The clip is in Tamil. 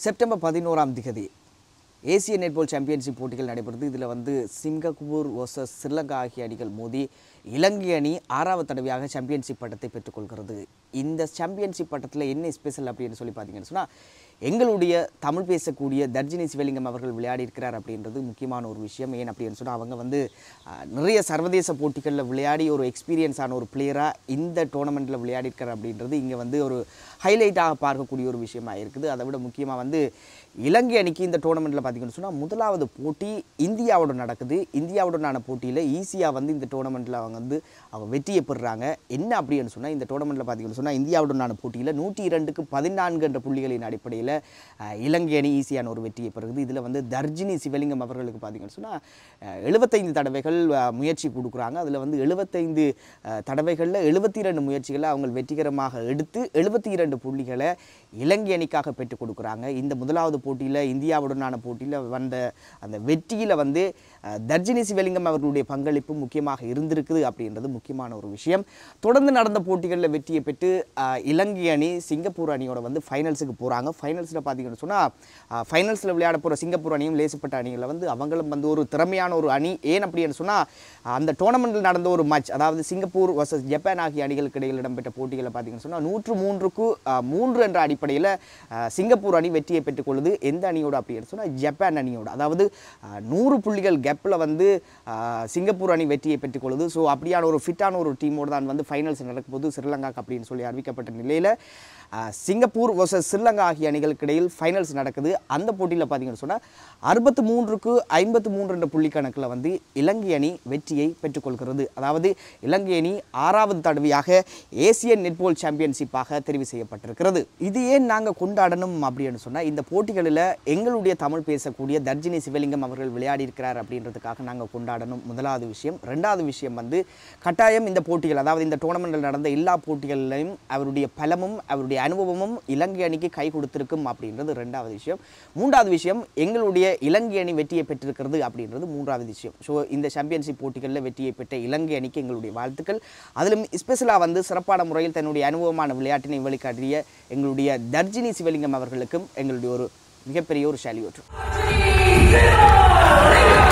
செப்டம்பர் பதினோராம் திகதி ஏசிய நெட்பால் சாம்பியன்ஷிப் போட்டிகள் நடைபெறுது இதில் வந்து சிங்கப்பூர் வர்சஸ் ஸ்ரீலங்கா ஆகிய அணிகள் மோதி இலங்கை அணி ஆறாவது தடவையாக சாம்பியன்ஷிப் பட்டத்தை பெற்றுக்கொள்கிறது இந்த சாம்பியன்ஷிப் பட்டத்தில் என்ன ஸ்பெஷல் அப்படின்னு சொல்லி பார்த்தீங்கன்னு சொன்னால் எங்களுடைய தமிழ் பேசக்கூடிய தர்ஜினி சிவலிங்கம் அவர்கள் விளையாடி இருக்கிறார் அப்படின்றது முக்கியமான ஒரு விஷயம் ஏன் அப்படின்னு சொன்னால் அவங்க வந்து அஹ், நிறைய சர்வதேச போட்டிகளில் விளையாடி ஒரு எக்ஸ்பீரியன்ஸான ஒரு பிளேயராக இந்த டோர்னமெண்ட்டில் விளையாடி இருக்கார் அப்படின்றது இங்கே வந்து ஒரு ஹைலைட்டாக பார்க்கக்கூடிய ஒரு விஷயமா இருக்குது அதை விட முக்கியமாக வந்து இலங்கை அணிக்கு இந்த டோர்னமெண்ட்டில் பார்த்தீங்கன்னு சொன்னால் முதலாவது போட்டி இந்தியாவோட நடக்குது இந்தியாவுடனான போட்டியில் ஈஸியாக வந்து இந்த டோர்னமெண்ட்டில் அவங்க வந்து அவங்க வெற்றியை பெறுறாங்க என்ன அப்படின்னு சொன்னால் இந்த டோர்னமெண்ட்டில் பார்த்தீங்கன்னு சொன்னால் இந்தியாவுடனான போட்டியில் நூற்றி இரண்டுக்கு பதினான்கு என்ற புள்ளிகளின் அடிப்படையில் அஹ், இலங்கை அணி ஈஸியான ஒரு வெற்றியை பெறுகிறது இதில் வந்து தர்ஜினி சிவலிங்கம் அவர்களுக்கு பார்த்தீங்கன்னு சொன்னால் எழுபத்தைந்து தடவைகள் அஹ், முயற்சி கொடுக்குறாங்க அதில் வந்து எழுபத்தைந்து தடவைகளில் எழுபத்தி இரண்டு முயற்சிகளை அவங்க வெற்றிகரமாக எடுத்து எழுபத்தி இரண்டு புள்ளிகளை இலங்கை அணிக்காக பெற்றுக் கொடுக்குறாங்க இந்த முதலாவது போட்டியில் இந்தியாவுடனான போட்டியில் வந்த அந்த வெற்றியில் வந்து அஹ், தர்ஜினி சிவலிங்கம் அவர்களுடைய பங்களிப்பு முக்கியமாக இருந்திருக்குது அப்படின்றது முக்கியமான ஒரு விஷயம் தொடர்ந்து நடந்த போட்டிகளில் வெற்றியை பெற்று அஹ், இலங்கை அணி சிங்கப்பூர் அணியோட வந்து ஃபைனல்ஸுக்கு போகிறாங்க ஃபைனல்ஸில் பார்த்தீங்கன்னு சொன்னால் ஃபைனல்ஸில் விளையாட போகிற சிங்கப்பூர் அணியும் லேசப்பட்ட அணிகளில் வந்து அவங்களும் வந்து ஒரு திறமையான ஒரு அணி ஏன் அப்படின்னு சொன்னால் அந்த டோர்னமெண்ட்டில் நடந்த ஒரு மேட்ச் அதாவது சிங்கப்பூர் வர்சஸ் ஜப்பான் ஆகிய அணிகளுக்கு இடையில் இடம்பெற்ற போட்டிகளை பார்த்தீங்கன்னு சொன்னால் நூற்று மூன்றுக்கு அஹ், மூன்று என்ற அடிப்படையில் அஹ், சிங்கப்பூர் அணி வெற்றியை பெற்றுக்கொள்ளுது எந்த அணியோட அப்படின்னு சொன்னால் ஜப்பான் அணியோட அதாவது அஹ், நூறு புள்ளிகள் கேப்பில் வந்து அஹ், சிங்கப்பூர் அணி வெற்றியை பெற்றுக்கொள்ளுது ஸோ அப்படியான ஒரு ஃபிட்டான ஒரு டீமோடு தான் வந்து ஃபைனல்ஸ் நடக்கும்போது ஸ்ரீலங்காக்கு அப்படின்னு சொல்லி அறிவிக்கப்பட்ட நிலையில் அஹ், சிங்கப்பூர் வர்சஸ் ஸ்ரீலங்கா ஆகிய அணிகளுக்கு இடையில் ஃபைனல்ஸ் நடக்குது அந்த போட்டியில் பார்த்தீங்கன்னு சொன்னால் அறுபத்து மூன்றுக்கு ஐம்பத்து மூன்று என்ற புள்ளி கணக்கில் வந்து இலங்கை அணி வெற்றியை பெற்றுக்கொள்கிறது அதாவது இலங்கை அணி ஆறாவது தடவையாக ஏசியன் நெட்பால் சாம்பியன்ஷிப்பாக தெரிவு செய்யப்பட்டிருக்கிறது இது ஏன் நாங்கள் கொண்டாடணும் அப்படின்னு சொன்னால் இந்த போட்டிகளில் எங்களுடைய தமிழ் பேசக்கூடிய தர்ஜினி சிவலிங்கம் அவர்கள் விளையாடி இருக்கிறார் அப்படின்றதுக்காக நாங்கள் கொண்டாடணும் முதலாவது விஷயம் ரெண்டாவது விஷயம் வந்து கட்டாயம் இந்த போட்டிகள் அதாவது இந்த டோர்னமெண்ட்டில் நடந்த எல்லா போட்டிகளிலையும் அவருடைய பலமும் அவருடைய அனுபவமும் இலங்கை அணிக்கு கை கொடுத்திருக்கும் அப்படின்றது ரெண்டாவது விஷயம் மூன்றாவது விஷயம் எங்களுடைய இலங்கை அணி வெற்றியை பெற்றிருக்கிறது அப்படின்றது மூன்றாவது விஷயம் ஸோ இந்த சாம்பியன்ஷிப் போட்டிகளில் வெற்றியை பெற்ற இலங்கை அணிக்கு எங்களுடைய வாழ்த்துக்கள் அதிலும் ஸ்பெஷலாக வந்து சிறப்பான முறையில் தன்னுடைய அனுபவமான விளையாட்டினை வெளிக்காட்டிய எங்களுடைய தர்ஜினி சிவலிங்கம் அவர்களுக்கும் எங்களுடைய ஒரு மிகப்பெரிய ஒரு ஷாலியோட்டு